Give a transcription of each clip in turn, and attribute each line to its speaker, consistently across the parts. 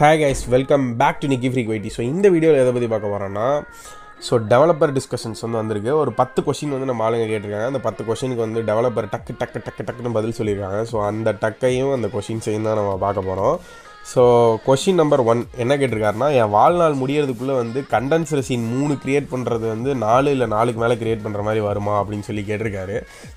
Speaker 1: hey guys welcome back to நிக்கி ஃப்ரீ குவைட்டி ஸோ இந்த வீடியோவில் எதை பற்றி பார்க்க போகிறோன்னா ஸோ டெவலப்பர் டிஸ்கஷன்ஸ் வந்து வந்திருக்கு ஒரு பத்து கொஷின் வந்து நம்ம ஆளுங்க கேட்டிருக்காங்க அந்த பத்து கொஷினுக்கு வந்து டெவலப்பர் டக்கு டக்கு டக்கு டக்குன்னு பதில் சொல்லியிருக்காங்க ஸோ அந்த டக்கையும் அந்த கொஷின்ஸையும் தான் நம்ம பார்க்க போகிறோம் ஸோ கொஷின் நம்பர் ஒன் என்ன கேட்டிருக்காருன்னா என் வாழ்நாள் முடியறதுக்குள்ளே வந்து கண்டென்சர் சீன் மூணு கிரியேட் பண்ணுறது வந்து நாலு இல்லை நாலுக்கு மேலே கிரியேட் பண்ணுற மாதிரி வருமா அப்படின்னு சொல்லி கேட்டிருக்காரு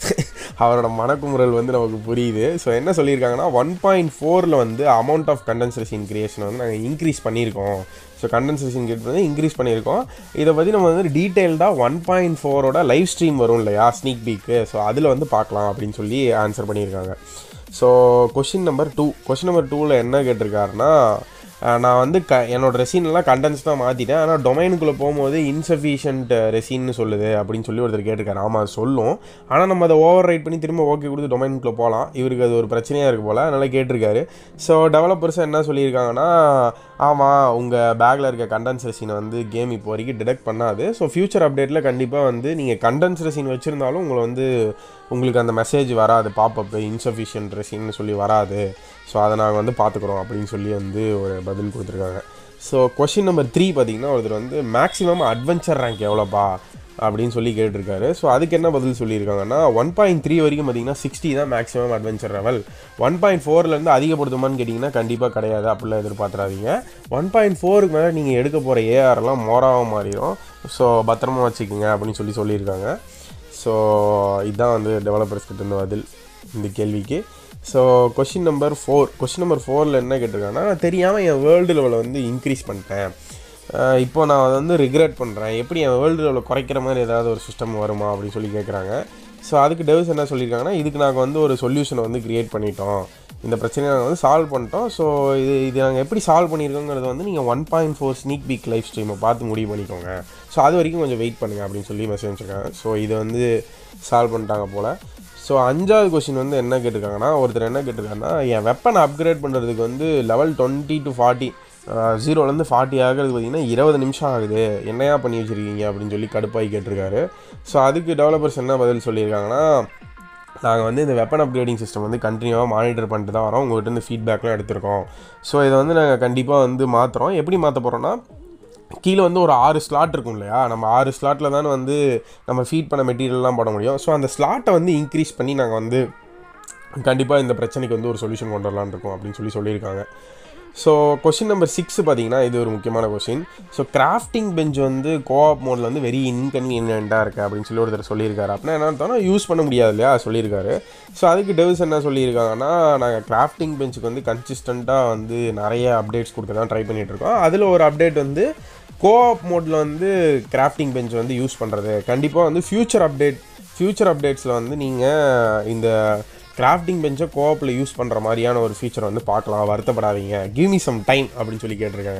Speaker 1: அவரோட மனக்குமுறல் வந்து நமக்கு புரியுது ஸோ என்ன சொல்லியிருக்காங்கன்னா ஒன் பாயிண்ட் ஃபோரில் வந்து amount of condenser scene creation வந்து நாங்கள் இன்க்ரீஸ் பண்ணியிருக்கோம் ஸோ கண்டென்சர் சீன் கிரியேட் வந்து இன்க்ரீஸ் பண்ணியிருக்கோம் இதை பற்றி நம்ம வந்து டீட்டெயில்டாக ஒன் பாயிண்ட் ஃபோரோட லைவ் ஸ்ட்ரீம் வரும் இல்லையா ஸ்னீக் பீக்கு ஸோ அதில் வந்து பார்க்கலாம் அப்படின்னு சொல்லி ஆன்சர் பண்ணியிருக்காங்க so question number two question number டூவில் என்ன கேட்டிருக்காருன்னா அஹ், நான் வந்து க என்னோட ரெசின்லாம் கண்டென்ஸ் தான் மாற்றிட்டேன் ஆனால் டொமைனுக்குள்ளே போகும்போது இன்சஃபிஷியன்ட் ரெசின்னு சொல்லுது அப்படின்னு சொல்லி ஒருத்தர் கேட்டிருக்காரு ஆமாம் அது சொல்லும் ஆனால் நம்ம அதை ஓவர் ரைட் பண்ணி திரும்ப ஓகே கொடுத்து டொமைனுக்குள்ளே போகலாம் இவருக்கு அது ஒரு பிரச்சனையாக இருக்கு போல் அதனால் கேட்டிருக்காரு ஸோ டெவலப்பர்ஸ் என்ன சொல்லியிருக்காங்கன்னா ஆமாம் உங்கள் பேக்கில் இருக்க கண்டென்ஸ் ரெசினை வந்து கேம் இப்போ வரைக்கும் டிடெக்ட் பண்ணாது ஸோ ஃபியூச்சர் அப்டேட்டில் கண்டிப்பாக வந்து நீங்கள் கண்டென்ஸ் ரெசின் வச்சுருந்தாலும் உங்களை வந்து உங்களுக்கு அந்த மெசேஜ் வராது பாப்பப் இன்சஃபிஷியன்ட் ரெசின்னு சொல்லி வராது ஸோ அதை நாங்கள் வந்து பார்த்துக்குறோம் அப்படின்னு சொல்லி வந்து ஒரு பதில் கொடுத்துருக்காங்க ஸோ கொஷின் நம்பர் த்ரீ பார்த்தீங்கன்னா ஒருத்தர் வந்து மேக்ஸிமம் அட்வென்ச்சர் ரேங்க் எவ்வளோப்பா அப்படின்னு சொல்லி கேட்டிருக்காரு ஸோ அதுக்கு என்ன பதில் சொல்லியிருக்காங்கன்னா ஒன் பாயிண்ட் த்ரீ வரைக்கும் பார்த்தீங்கன்னா சிக்ஸ்டி தான் maximum adventure level one point ஃபோர்லேருந்து அதிகப்படுத்துமான்னு கேட்டிங்கன்னா கண்டிப்பாக கிடையாது அப்படிலாம் எதிர்பார்த்துறாதீங்க ஒன் பாயிண்ட் ஃபோருக்கு மேலே நீங்கள் எடுக்க போகிற ஏஆர்லாம் மோராக மாறிடும் ஸோ பத்திரமா வச்சுக்கோங்க அப்படின்னு சொல்லி சொல்லியிருக்காங்க ஸோ இதுதான் வந்து டெவலப்பர்ஸ் கிட்ட இருந்து பதில் இந்த கேள்விக்கு so question number four question number ஃபோரில் என்ன கேட்டிருக்காங்கன்னா நான் தெரியாமல் என் வேர்ல்டு லெவலை வந்து இன்க்ரீஸ் பண்ணிட்டேன் அஹ் இப்போ நான் அதை வந்து ரிக்ரெட் பண்ணுறேன் எப்படி என் வேர்ல்டு லெவலை குறைக்கிற மாதிரி ஏதாவது ஒரு சிஸ்டம் வருமா அப்படின்னு சொல்லி கேட்குறாங்க ஸோ அதுக்கு டெவஸ் என்ன சொல்லியிருக்காங்கன்னா இதுக்கு நாங்கள் வந்து ஒரு சொல்யூஷனை வந்து க்ரியேட் பண்ணிட்டோம் இந்த பிரச்சனையை நாங்கள் வந்து சால்வ் பண்ணிட்டோம் ஸோ இது இது நாங்கள் எப்படி சால்வ் பண்ணியிருக்கோங்கிறது வந்து நீங்கள் one point four sneak peek live ஸ்ட்ரீமை பார்த்து முடிவு பண்ணிக்கோங்க ஸோ அது வரைக்கும் கொஞ்சம் வெயிட் பண்ணுங்கள் அப்படின்னு சொல்லி மெசேஜ் வச்சுருக்காங்க ஸோ இதை வந்து சால்வ் பண்ணிட்டாங்க போல் ஸோ அஞ்சாவது கொஷின் வந்து என்ன கேட்டிருக்காங்கன்னா ஒருத்தர் என்ன கேட்டிருக்காங்கன்னா என் வெப்பனை அப்கிரேட் பண்ணுறதுக்கு வந்து லெவல் டுவெண்ட்டி டு ஃபார்ட்டி ஜீரோலேருந்து ஃபார்ட்டி ஆகிறது பார்த்தீங்கன்னா இருபது நிமிஷம் ஆகுது என்னையா பண்ணி வச்சுருக்கீங்க அப்படின்னு சொல்லி கடுப்பாகி கேட்டிருக்காரு ஸோ அதுக்கு டெவலப்பர்ஸ் என்ன பதில் சொல்லியிருக்காங்கன்னா நாங்கள் வந்து இந்த வெப்பன் அப்கிரேடிங் சிஸ்டம் வந்து கண்டினியூவாக மானிட்டர் பண்ணிட்டு தான் வரோம் உங்கள்கிட்ட இருந்து ஃபீட்பேக்லாம் எடுத்திருக்கோம் ஸோ இதை வந்து நாங்கள் கண்டிப்பாக வந்து மாற்றுறோம் எப்படி மாற்ற போகிறோன்னா கீழே வந்து ஒரு ஆறு ஸ்லாட் இருக்கும் இல்லையா நம்ம ஆறு ஸ்லாட்டில் தானே வந்து நம்ம ஃபீட் பண்ண மெட்டீரியல்லாம் போட முடியும் ஸோ அந்த ஸ்லாட்டை வந்து இன்க்ரீஸ் பண்ணி நாங்கள் வந்து கண்டிப்பாக இந்த பிரச்சனைக்கு வந்து ஒரு சொல்யூஷன் கொண்டு வரலான்னு இருக்கோம் அப்படின்னு சொல்லி சொல்லியிருக்காங்க ஸோ கொஷின் நம்பர் சிக்ஸ் பார்த்தீங்கன்னா இது ஒரு முக்கியமான கொஷின் ஸோ கிராஃப்டிங் பெஞ்ச் வந்து கோஆப் மோடில் வந்து வெரி இன்கன்வீனியண்ட்டாக இருக்குது அப்படின்னு சொல்லி ஒருத்தர் சொல்லியிருக்காரு அப்படின்னா என்ன அர்த்தம்னா யூஸ் பண்ண முடியாது இல்லையா சொல்லியிருக்காரு ஸோ அதுக்கு டெவ்ஸ் என்ன சொல்லியிருக்காங்கன்னா நாங்கள் கிராஃப்டிங் பெஞ்சுக்கு வந்து கன்சிஸ்டண்ட்டாக வந்து நிறைய அப்டேட்ஸ் கொடுக்க தான் ட்ரை பண்ணிகிட்டு இருக்கோம் அதில் ஒரு அப்டேட் வந்து கோஆப் மோடில் வந்து கிராஃப்டிங் பெஞ்ச் வந்து யூஸ் பண்ணுறது கண்டிப்பாக வந்து ஃப்யூச்சர் அப்டேட் ஃப்யூச்சர் அப்டேட்ஸில் வந்து நீங்கள் இந்த கிராஃப்டிங் பெஞ்சை கோஆப்பில் யூஸ் பண்ணுற மாதிரியான ஒரு ஃபீச்சர் வந்து பார்க்கலாம் வருத்தப்படாதீங்க கிவ் மீ சம் டைம் அப்படின்னு சொல்லி கேட்டிருக்காங்க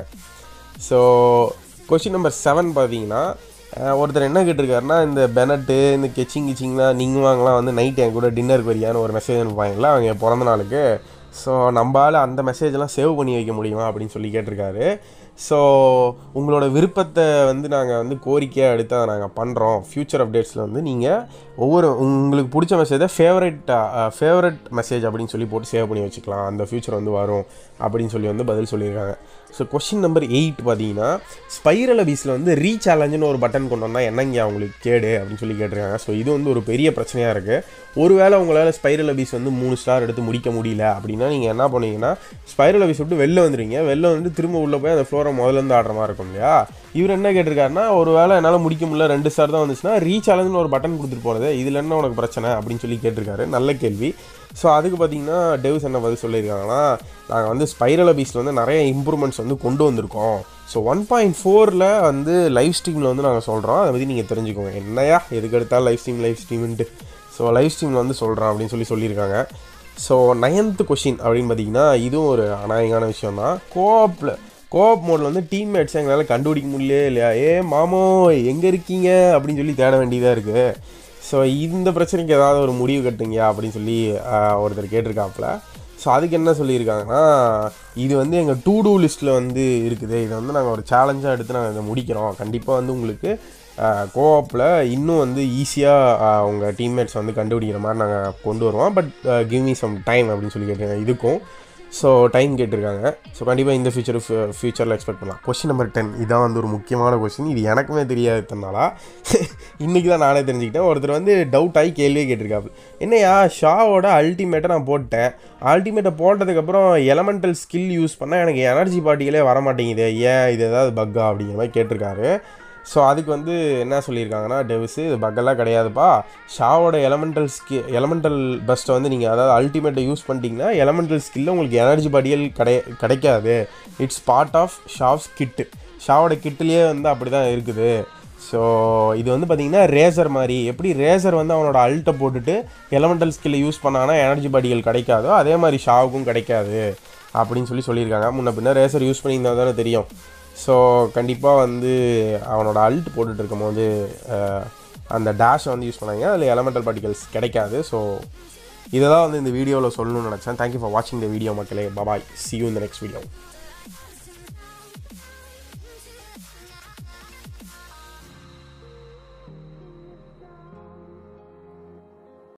Speaker 1: ஸோ கொஷின் நம்பர் செவன் பார்த்தீங்கன்னா அஹ், ஒருத்தர் என்ன கேட்டிருக்காருன்னா இந்த பெனட்டு இந்த கெச்சிங் கிச்சிங்லாம் நீங்கள் வாங்கலாம் வந்து நைட் என் கூட டின்னருக்கு வரியான்னு ஒரு மெசேஜ் அனுப்புவாங்களா அவங்க பிறந்த நாளுக்கு ஸோ நம்மளால் அந்த மெசேஜெல்லாம் சேவ் பண்ணி வைக்க முடியுமா அப்படின்னு சொல்லி கேட்டிருக்காரு ஸோ உங்களோட விருப்பத்தை வந்து நாங்கள் வந்து கோரிக்கையாக எடுத்து அதை நாங்கள் பண்ணுறோம் ஃப்யூச்சர் அப்டேட்ஸில் வந்து நீங்கள் ஒவ்வொரு உங்களுக்கு பிடிச்ச மெசேஜை ஃபேவரட் ஃபேவரட் மெசேஜ் அப்படின்னு சொல்லி போட்டு சேவ் பண்ணி வச்சுக்கலாம் அந்த ஃப்யூச்சர் வந்து வரும் அப்படின்னு சொல்லி வந்து பதில் சொல்லியிருக்காங்க ஸோ கொஷின் நம்பர் எயிட் பார்த்தீங்கன்னா ஸ்பைரல் அபீஸில் வந்து ரீசேலஞ்சுன்னு ஒரு பட்டன் கொண்டு வந்தால் என்னங்க அவங்களுக்கு கேடு அப்படின்னு சொல்லி கேட்டிருக்காங்க ஸோ இது வந்து ஒரு பெரிய பிரச்சனையாக இருக்குது ஒருவேளை உங்களால் ஸ்பைரல் அபீஸ் வந்து மூணு ஸ்டார் எடுத்து முடிக்க முடியல அப்படின்னா நீங்கள் என்ன பண்ணுவீங்கன்னா ஸ்பைரல் அபீஸ் விட்டு வெளில வந்துடுவீங்க வெளில வந்து திரும்ப உள்ளே போய் அந்த ஃப்ளோரை முதல்ல இருந்து ஆடுற மாதிரி இருக்கும் இல்லையா இவர் என்ன கேட்டிருக்காருன்னா ஒரு வேளை என்னால் முடிக்க முடியல ரெண்டு ஸ்டார் தான் வந்துச்சுன்னா ரீசாலஞ்சுன்னு ஒரு பட்டன் கொடுத்துட்டு போகிறது இதில் என்ன உனக்கு பிரச்சனை அப்படின்னு சொல்லி கேட்டிருக்காரு நல்ல கேள்வி ஸோ அதுக்கு பார்த்தீங்கன்னா டெவ்ஸ் என்ன பதில் சொல்லியிருக்காங்கன்னா நாங்கள் வந்து ஸ்பைரல் அபீஸில் வந்து நிறைய இம்ப்ரூவ்மெண்ட்ஸ் வந்து கொண்டு வந்திருக்கோம் ஸோ ஒன் பாயிண்ட் ஃபோரில் வந்து லைவ் ஸ்ட்ரீமில் வந்து நாங்கள் சொல்கிறோம் அதை பற்றி நீங்கள் தெரிஞ்சுக்கோங்க என்னையா எதுக்கு எடுத்தாலும் லைவ் ஸ்ட்ரீம் லைவ் ஸ்ட்ரீம்ன்ட்டு ஸோ லைவ் ஸ்ட்ரீமில் வந்து சொல்கிறோம் அப்படின்னு சொல்லி சொல்லியிருக்காங்க ஸோ நயன்த்து கொஷின் அப்படின்னு பார்த்தீங்கன்னா இதுவும் ஒரு அநாயகமான விஷயம் தான் கோஆப்பில் கோஆப் மோடில் வந்து டீம்மேட்ஸ் எங்களால் கண்டுபிடிக்க முடியல இல்லையா ஏ மாமோ எங்கே இருக்கீங்க அப்படின்னு சொல்லி தேட வேண்டியதாக இருக்குது ஸோ இந்த பிரச்சனைக்கு ஏதாவது ஒரு முடிவு கட்டுங்க அப்படின்னு சொல்லி ஆஹ், ஒருத்தர் கேட்டிருக்காப்புல ஸோ அதுக்கு என்ன சொல்லியிருக்காங்கன்னா இது வந்து எங்கள் டூ டூ லிஸ்ட்டில் வந்து இருக்குது இதை வந்து நாங்கள் ஒரு சேலஞ்சாக எடுத்து நாங்கள் இதை முடிக்கிறோம் கண்டிப்பாக வந்து உங்களுக்கு கோஆப்பில் இன்னும் வந்து ஈஸியாக உங்கள் டீம்மேட்ஸ் வந்து கண்டுபிடிக்கிற மாதிரி நாங்கள் கொண்டு வருவோம் but give me some time அப்படின்னு சொல்லி கேட்டிருக்காங்க இதுக்கும் ஸோ டைம் கேட்டிருக்காங்க ஸோ கண்டிப்பாக இந்த ஃபியூச்சர் ஃபியூச்சரில் எக்ஸ்பெக்ட் பண்ணலாம் கொஸ்டின் நம்பர் டென் இதான் வந்து ஒரு முக்கியமான கொஸ்டின் இது எனக்குமே தெரியாது தன்னாலா இன்றைக்கி தான் நானே தெரிஞ்சுக்கிட்டேன் ஒருத்தர் வந்து டவுட் ஆகி கேள்வியே கேட்டிருக்காப்பு என்னையா ஷாவோட அல்டிமேட்டை நான் போட்டேன் அல்டிமேட்டை போட்டதுக்கப்புறம் எலமெண்டல் ஸ்கில் யூஸ் பண்ணால் எனக்கு எனர்ஜி பார்ட்டிகளே வர மாட்டேங்குது ஏன் இது ஏதாவது பக்கா அப்படிங்கிற மாதிரி கேட்டிருக்காரு ஸோ அதுக்கு வந்து என்ன சொல்லியிருக்காங்கன்னா டெவிஸு இது பக்கெல்லாம் கிடையாதுப்பா ஷாவோட எலமெண்டல் ஸ்கி எலமெண்டல் பஸ்ட்டை வந்து நீங்கள் அதாவது அல்டிமேட்டை யூஸ் பண்ணிட்டீங்கன்னா எலமெண்டல் ஸ்கில்ல உங்களுக்கு எனர்ஜி படியல் கிடை கிடைக்காது it's part of Shaw's kit ஷாவோட கிட்டுலேயே வந்து அப்படி தான் இருக்குது ஸோ இது வந்து பார்த்தீங்கன்னா ரேசர் மாதிரி எப்படி ரேசர் வந்து அவனோட அல்ட்டை போட்டுட்டு எலமெண்டல் ஸ்கில்லை யூஸ் பண்ணாங்கன்னா எனர்ஜி படிகள் கிடைக்காதோ அதே மாதிரி ஷாவுக்கும் கிடைக்காது அப்படின்னு சொல்லி சொல்லியிருக்காங்க முன்ன பின்ன ரேசர் யூஸ் பண்ணியிருந்தா தானே தெரியும் ஸோ கண்டிப்பாக வந்து அவனோட அல்ட் போட்டுட்டு இருக்கும்போது அஹ், அந்த டேஷை வந்து யூஸ் பண்ணாங்க அதில் எலமெண்டல் பார்ட்டிகல்ஸ் கிடைக்காது ஸோ இதை தான் வந்து இந்த வீடியோவில் சொல்லணும்னு நினச்சேன் தேங்க்யூ ஃபார் வாட்சிங் த வீடியோ மக்களே பபாய் சி யூ இந்த நெக்ஸ்ட் வீடியோ